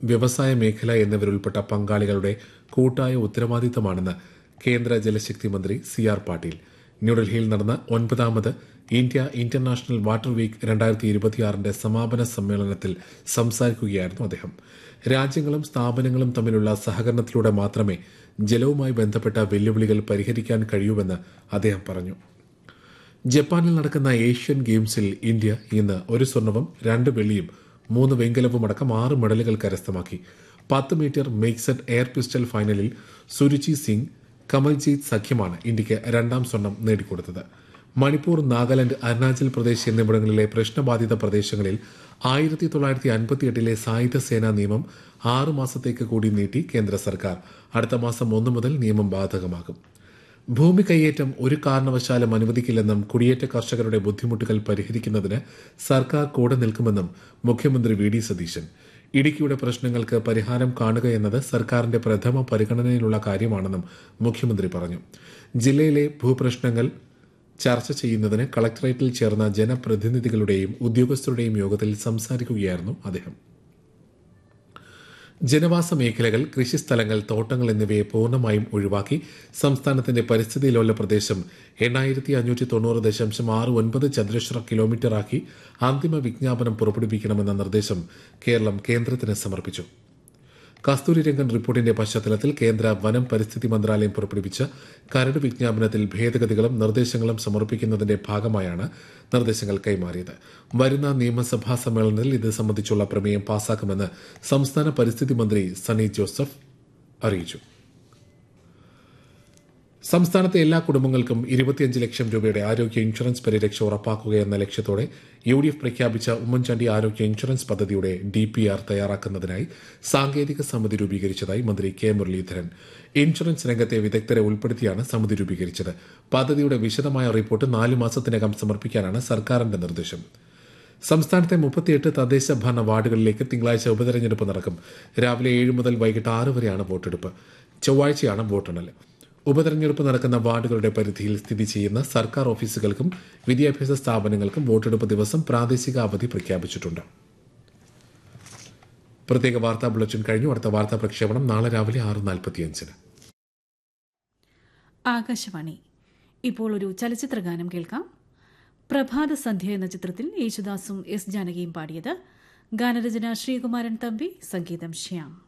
വ്യവസായ മേഖല എന്നിവരുൾപ്പെട്ട പങ്കാളികളുടെ കൂട്ടായ ഉത്തരവാദിത്തമാണെന്ന് കേന്ദ്ര ജലശക്തി മന്ത്രി സി ആർ പാട്ടീൽ ന്യൂഡൽഹിയിൽ നടന്ന ഒൻപതാമത് ഇന്ത്യ ഇന്റർനാഷണൽ വാട്ടർ വീക്ക് രണ്ടായിരത്തി ഇരുപത്തിയാറിന്റെ സമാപന സമ്മേളനത്തിൽ സംസാരിക്കുകയായിരുന്നു അദ്ദേഹം രാജ്യങ്ങളും സ്ഥാപനങ്ങളും തമ്മിലുള്ള സഹകരണത്തിലൂടെ മാത്രമേ ജലവുമായി ബന്ധപ്പെട്ട വെല്ലുവിളികൾ പരിഹരിക്കാൻ കഴിയൂവെന്ന് അദ്ദേഹം പറഞ്ഞു ജപ്പാനിൽ നടക്കുന്ന ഏഷ്യൻ ഗെയിംസിൽ ഇന്ത്യ ഇന്ന് ഒരു സ്വർണവും രണ്ട് വെള്ളിയും മൂന്ന് വെങ്കലവും അടക്കം ആറ് മെഡലുകൾ കരസ്ഥമാക്കി പത്ത് മീറ്റർ മിക്സഡ് എയർ പിസ്റ്റൽ ഫൈനലിൽ സുരുചി സിംഗ് കമൽജീത് സഖ്യമാണ് ഇന്ത്യയ്ക്ക് രണ്ടാം സ്വർണം നേടിക്കൊടുത്തത് മണിപ്പൂർ നാഗാലാന്റ് അരുണാചൽ പ്രദേശ് എന്നിവിടങ്ങളിലെ പ്രശ്നബാധിത പ്രദേശങ്ങളിൽ ആയിരത്തി തൊള്ളായിരത്തി അൻപത്തിയെട്ടിലെ സായുധ സേനാ നിയമം ആറ് മാസത്തേക്ക് കൂടി നീട്ടി കേന്ദ്ര സർക്കാർ അടുത്ത മാസം ഒന്ന് മുതൽ നിയമം ബാധകമാകും ഭൂമി കൈയേറ്റം ഒരു കാരണവശാലും അനുവദിക്കില്ലെന്നും കുടിയേറ്റ കർഷകരുടെ ബുദ്ധിമുട്ടുകൾ പരിഹരിക്കുന്നതിന് സർക്കാർ കൂടെ നിൽക്കുമെന്നും മുഖ്യമന്ത്രി വി ഡി സതീശൻ ഇടുക്കിയുടെ പ്രശ്നങ്ങൾക്ക് പരിഹാരം കാണുക എന്നത് സർക്കാരിന്റെ പ്രഥമ പരിഗണനയിലുള്ള കാര്യമാണെന്നും മുഖ്യമന്ത്രി പറഞ്ഞു ജില്ലയിലെ ഭൂപ്രശ്നങ്ങൾ ചർച്ച ചെയ്യുന്നതിന് കളക്ടറേറ്റിൽ ചേർന്ന ജനപ്രതിനിധികളുടെയും ഉദ്യോഗസ്ഥരുടെയും യോഗത്തിൽ സംസാരിക്കുകയായിരുന്നു അദ്ദേഹം ജനവാസ മേഖലകൾ കൃഷിസ്ഥലങ്ങൾ തോട്ടങ്ങൾ എന്നിവയെ പൂർണ്ണമായും ഒഴിവാക്കി സംസ്ഥാനത്തിന്റെ പരിസ്ഥിതി ലോല പ്രദേശം എണ്ണായിരത്തി അഞ്ഞൂറ്റി തൊണ്ണൂറ് ദശാംശം ആറ് ഒൻപത് ചതുരശ്ര കിലോമീറ്ററാക്കി അന്തിമ വിജ്ഞാപനം പുറപ്പെടുവിക്കണമെന്ന നിർദ്ദേശം കേരളം കേന്ദ്രത്തിന് സമർപ്പിച്ചു കസ്തൂരി രംഗൻ റിപ്പോർട്ടിന്റെ പശ്ചാത്തലത്തിൽ കേന്ദ്ര വനം പരിസ്ഥിതി മന്ത്രാലയം പുറപ്പെടുവിച്ച കരട് വിജ്ഞാപനത്തിൽ ഭേദഗതികളും നിർദ്ദേശങ്ങളും സമർപ്പിക്കുന്നതിന്റെ ഭാഗമായാണ് നിർദ്ദേശങ്ങൾ കൈമാറിയത് വരുന്ന നിയമസഭാ സമ്മേളനത്തിൽ ഇത് സംബന്ധിച്ചുള്ള പ്രമേയം പാസാക്കുമെന്ന് സംസ്ഥാന പരിസ്ഥിതി മന്ത്രി സണ്ണി ജോസഫ് അറിയിച്ചു സംസ്ഥാനത്തെ എല്ലാ കുടുംബങ്ങൾക്കും ഇരുപത്തിയഞ്ച് ലക്ഷം രൂപയുടെ ആരോഗ്യ ഇൻഷുറൻസ് പരിരക്ഷ ഉറപ്പാക്കുക എന്ന ലക്ഷ്യത്തോടെ യു ഡി എഫ് പ്രഖ്യാപിച്ച ഉമ്മൻചാണ്ടി ആരോഗ്യ ഇൻഷുറൻസ് പദ്ധതിയുടെ ഡി പി ആർ തയ്യാറാക്കുന്നതിനായി സാങ്കേതിക സമിതി രൂപീകരിച്ചതായി മന്ത്രി കെ മുരളീധരൻ ഇൻഷുറൻസ് രംഗത്തെ വിദഗ്ധരെ ഉൾപ്പെടുത്തിയാണ് സമിതി രൂപീകരിച്ചത് പദ്ധതിയുടെ വിശദമായ റിപ്പോർട്ട് നാല് മാസത്തിനകം സമർപ്പിക്കാനാണ് സർക്കാരിന്റെ നിർദ്ദേശം സംസ്ഥാനത്തെ മുപ്പത്തിയെട്ട് തദ്ദേശ ഭരണ വാർഡുകളിലേക്ക് തിങ്കളാഴ്ച ഉപതെരഞ്ഞെടുപ്പ് നടക്കും രാവിലെ ഏഴ് മുതൽ വൈകിട്ട് ആറ് വരെയാണ് വോട്ടെടുപ്പ് ചൊവ്വാഴ്ചയാണ് വോട്ടെണ്ണൽ ഉപതെരഞ്ഞെടുപ്പ് നടക്കുന്ന വാർഡുകളുടെ പരിധിയിൽ സ്ഥിതി ചെയ്യുന്ന സർക്കാർ ഓഫീസുകൾക്കും വിദ്യാഭ്യാസ സ്ഥാപനങ്ങൾക്കും വോട്ടെടുപ്പ് ദിവസം പ്രാദേശിക അവധി പ്രഖ്യാപിച്ചിട്ടുണ്ട് പ്രത്യേക വാർത്താ ബുള്ളറ്റിൻ കഴിഞ്ഞു അടുത്ത വാർത്താ പ്രക്ഷേപണം നാളെ രാവിലെ ആറ് നാൽപ്പത്തിയഞ്ചിന് ആകാശവാണി ഇപ്പോൾ ഒരു ചലച്ചിത്ര ഗാനം കേൾക്കാം പ്രഭാത സന്ധ്യ എന്ന ചിത്രത്തിൽ യേശുദാസും എസ് ജാനകിയും പാടിയത് ഗാനരചന ശ്രീകുമാരൻ തമ്പി സംഗീതം ശ്യാം